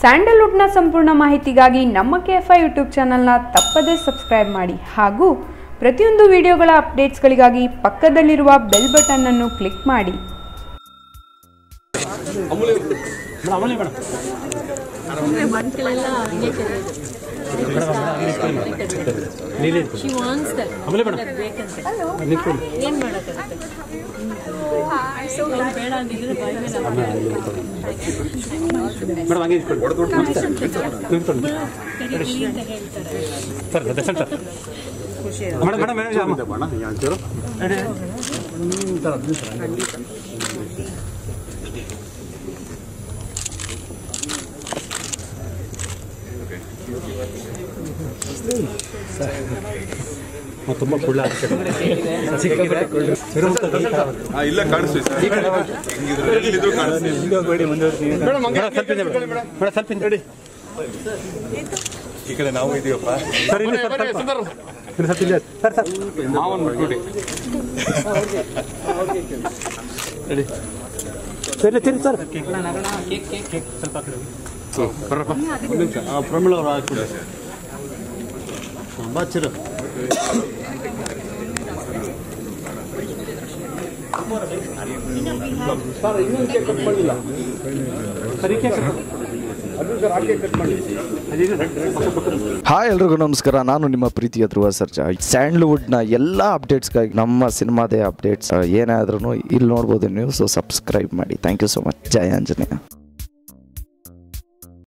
ಸ್ಯಾಂಡಲ್ವುಡ್ನ ಸಂಪೂರ್ಣ ಮಾಹಿತಿಗಾಗಿ ನಮ್ಮ ಕೆ ಎಫ್ ಐ ಯೂಟ್ಯೂಬ್ ಚಾನಲ್ನ ತಪ್ಪದೇ ಸಬ್ಸ್ಕ್ರೈಬ್ ಮಾಡಿ ಹಾಗೂ ಪ್ರತಿಯೊಂದು ವಿಡಿಯೋಗಳ ಅಪ್ಡೇಟ್ಸ್ಗಳಿಗಾಗಿ ಪಕ್ಕದಲ್ಲಿರುವ ಬೆಲ್ ಬಟನ್ ಅನ್ನು ಕ್ಲಿಕ್ ಮಾಡಿ ಮಕ್ಕಳೆಲ್ಲ ಹಂಗೆ ಕರೆಯೋದು ಶಿ ವಾನ್ಸ್ ದಟ್ ಬೇಕಂತೆ ಏನ್ ಮಾಡಕ್ಕಾಗುತ್ತೆ ಅವ್ರು ಬೇಡ ಅಂದಿದ್ರೆ ಬಾಯಿ ಮೇಲೆ ಕರಿ ಕರಿ ಅಂತ ಹೇಳ್ತಾರೆ ತುಂಬ ಕುಳ್ಳ ಹಾ, ಇಲ್ಲ ಕಾಣಿಸ್ತೀವಿ ಸರ್ ಹಿಂಗಿದ್ರೆ ಎಲ್ಲಿದ್ರು ಕಾಣಿಸ್ತೀವಿ ಈ ಕಡೆ ನಾವು ಇದೀವಪ್ಪ ಸರಿ ಸರಿ ಸರ್ ಪ್ರಮಿಳ ಅವ್ರು ಹಾಕ್ಬಿಡಿ ಬಾಚಿರು ಹಾಯ್ ಎಲ್ರಿಗೂ ನಮಸ್ಕಾರ ನಾನು ನಿಮ್ಮ ಪ್ರೀತಿಯ ಧ್ರುವ ಸರ್ಜಾ ಸ್ಯಾಂಡ್ಲ್ವುಡ್ನ ಎಲ್ಲ ಅಪ್ಡೇಟ್ಸ್ಗಾಗಿ ನಮ್ಮ ಸಿನಿಮಾದೇ ಅಪ್ಡೇಟ್ಸ್ ಏನಾದ್ರೂ ಇಲ್ಲಿ ನೋಡ್ಬೋದು ನೀವು ಸೊ ಸಬ್ಸ್ಕ್ರೈಬ್ ಮಾಡಿ ಥ್ಯಾಂಕ್ ಯು ಸೊ ಮಚ್ ಜಯ ಆಂಜನೇಯ